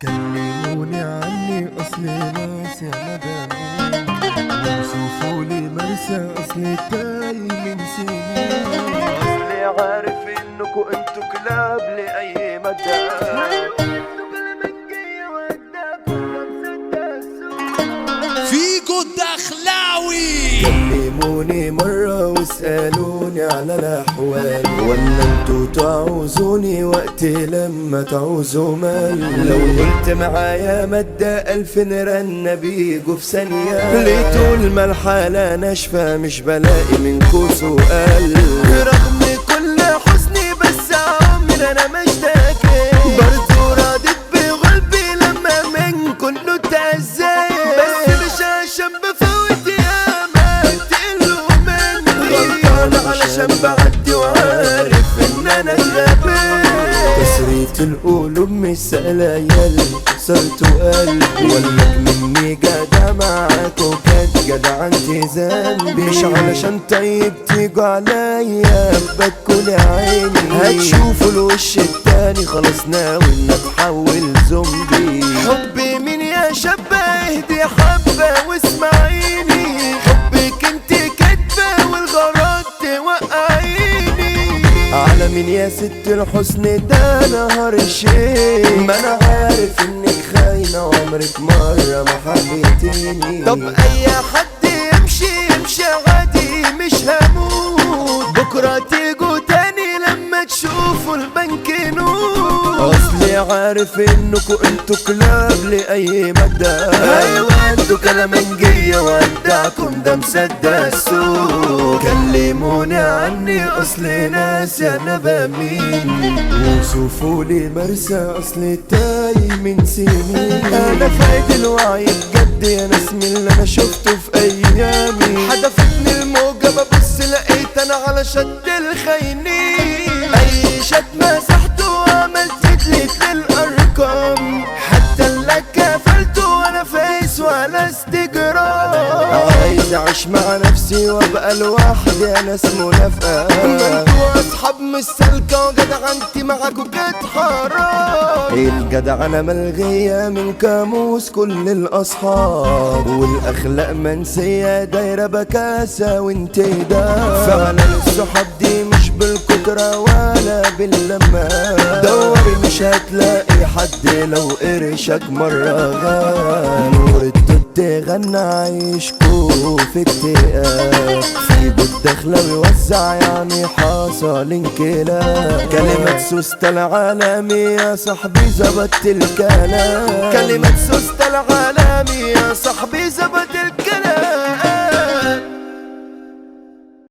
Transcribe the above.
كلموني عني اصلي ناس يا مدام وصفوا لي مرسى اصلي تاي من سنين اصلي عارف انكم انتو كلاب لاي مدى فيجو الدخلاوي كلموني مرة واسألوني على الأحوال ولا انتوا تعوزوني وقت لما تعوزوا مال لو قلت معايا مدى ألف رنة بيجوا في ثانية ليه طول ما الحالة ناشفة مش بلاقي منكوا سؤال رغم كل حزني بس عمري أنا مشتاكي برضو راضيت بغلبي لما من كله تأذيت بس مش عشان بفوت ياما تقلوا مني غلطان علشان بعدي وعارف ان انا غبي كسرة القلوب مش سهلة يالي كسرت قلبي ولك مني جدع معاك وكانت جدع انت ذنبي مش علشان طيب تيجوا عليا بكل عيني هتشوفوا الوش التاني خلاص ناوي ان اتحول زومبي حبي مين يا شابة اهدي حبة واسمعيني حبك انت كدبة والغرض توقعيني على مين يا ست الحسن ده نهار الشيء ما انا عارف انك خاينة وعمرك مرة ما حبيتيني طب اي حد يمشي يمشي عادي مش هموت بكرة تيجوا تاني لما تشوفوا البنك نور اصلي عارف انكوا انتوا كلاب لاي مدى ايوه انتوا كلامنجية وادعكم ده مصدق السوق كلموني عني اصلي ناس انا بمين وصفوا لي مرسى اصلي تايه من سنين انا فايد الوعي بجد يا ناس من اللي انا شفته في ايامي حدفتني الموجة ببص لقيت انا على شد الخاينين اي شد مسحته وعملت ديليت للارقام حتى اللي كفلته وانا فيس ولا استجرام عايز اعيش مع نفسي وابقى لوحدي انا اسمه نفقه ما انتوا اصحاب مش سالكه وجدع انت معاكوا جت حرام الجدع انا ملغيه من كاموس كل الاصحاب والاخلاق منسيه دايره بكاسه وانت ده فعلا الصحاب دي مش بالكتره ولا باللمه دوري مش هتلاقي حد لو قرشك مره غاب نور التوت غنى عيشكو في اكتئاب في بالدخلة ويوزع يعني حصل انكلاب كلمة سوستة العالمي يا صاحبي زبطت الكلام كلمة سوستة العالمي يا صاحبي